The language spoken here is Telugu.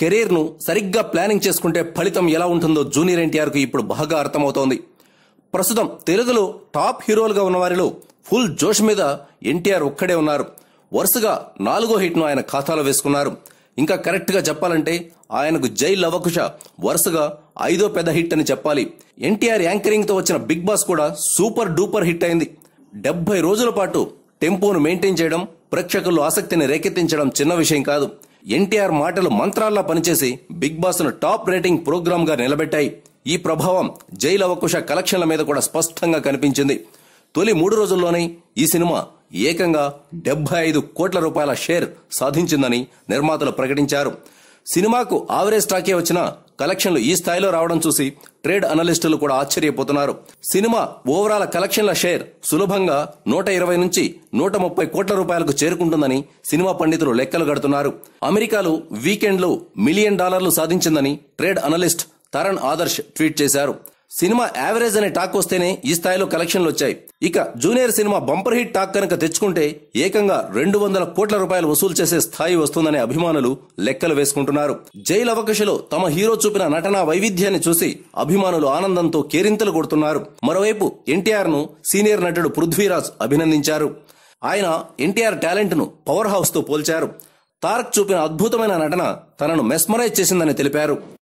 కెరీర్ను సరిగ్గా ప్లానింగ్ చేసుకుంటే ఫలితం ఎలా ఉంటుందో జూనియర్ ఎన్టీఆర్కు ఇప్పుడు బాగా అర్థమవుతోంది ప్రస్తుతం తెలుగులో టాప్ హీరోలుగా ఉన్న వారిలో ఫుల్ జోష్ మీద ఎన్టీఆర్ ఒక్కడే ఉన్నారు వరుసగా నాలుగో హిట్ను ఆయన ఖాతాలో వేసుకున్నారు ఇంకా కరెక్ట్గా చెప్పాలంటే ఆయనకు జై లవకుశ వరుసగా ఐదో పెద్ద హిట్ అని చెప్పాలి ఎన్టీఆర్ యాంకరింగ్తో వచ్చిన బిగ్ బాస్ కూడా సూపర్ డూపర్ హిట్ అయింది డెబ్బై రోజుల పాటు టెంపోను మెయింటైన్ చేయడం ప్రేక్షకుల్లో ఆసక్తిని రేకెత్తించడం చిన్న విషయం కాదు ఎన్టీఆర్ మాటలు మంత్రాల్లా పనిచేసి బిగ్ బాస్ ను టాప్ రేటింగ్ ప్రోగ్రామ్ గా నిలబెట్టాయి ఈ ప్రభావం జై లవకుశ కలెక్షన్ల మీద కూడా స్పష్టంగా కనిపించింది తొలి మూడు రోజుల్లోనే ఈ సినిమా ఏకంగా డెబ్బై ఐదు కోట్ల రూపాయల షేర్ సాధించిందని నిర్మాతలు ప్రకటించారు సినిమాకు ఆవరేజ్ టాకే వచ్చిన కలెక్షన్లు ఈ స్థాయిలో రావడం చూసి ట్రేడ్ అనలిస్టులు కూడా ఆశ్చర్యపోతున్నారు సినిమా ఓవరాల్ కలెక్షన్ల షేర్ సులభంగా నూట ఇరవై నుంచి నూట ముప్పై కోట్ల రూపాయలకు చేరుకుంటుందని సినిమా పండితులు లెక్కలు కడుతున్నారు అమెరికాలో వీకెండ్లో మిలియన్ డాలర్లు సాధించిందని trade analyst Taran Adarsh tweet చేశారు సినిమా యావరేజ్ అనే టాక్ వస్తేనే ఈ స్థాయిలో కలెక్షన్లు వచ్చాయి ఇక జూనియర్ సినిమా బంపర్ హిట్ టాక్ కనుక తెచ్చుకుంటే ఏకంగా రెండు వందల కోట్ల రూపాయలు వసూలు చేసే స్థాయి వస్తుందనే అభిమానులు లెక్కలు వేసుకుంటున్నారు జైల్ అవకాశలో తమ హీరో చూపిన నటనా వైవిధ్యాన్ని చూసి అభిమానులు ఆనందంతో కేరింతలు కొడుతున్నారు మరోవైపు ఎన్టీఆర్ ను సీనియర్ నటుడు పృథ్వీరాజ్ అభినందించారు ఆయన ఎన్టీఆర్ టాలెంట్ ను పవర్ హౌస్ తో పోల్చారు తారక్ చూపిన అద్భుతమైన నటన తనను మెస్మరైజ్ చేసిందని తెలిపారు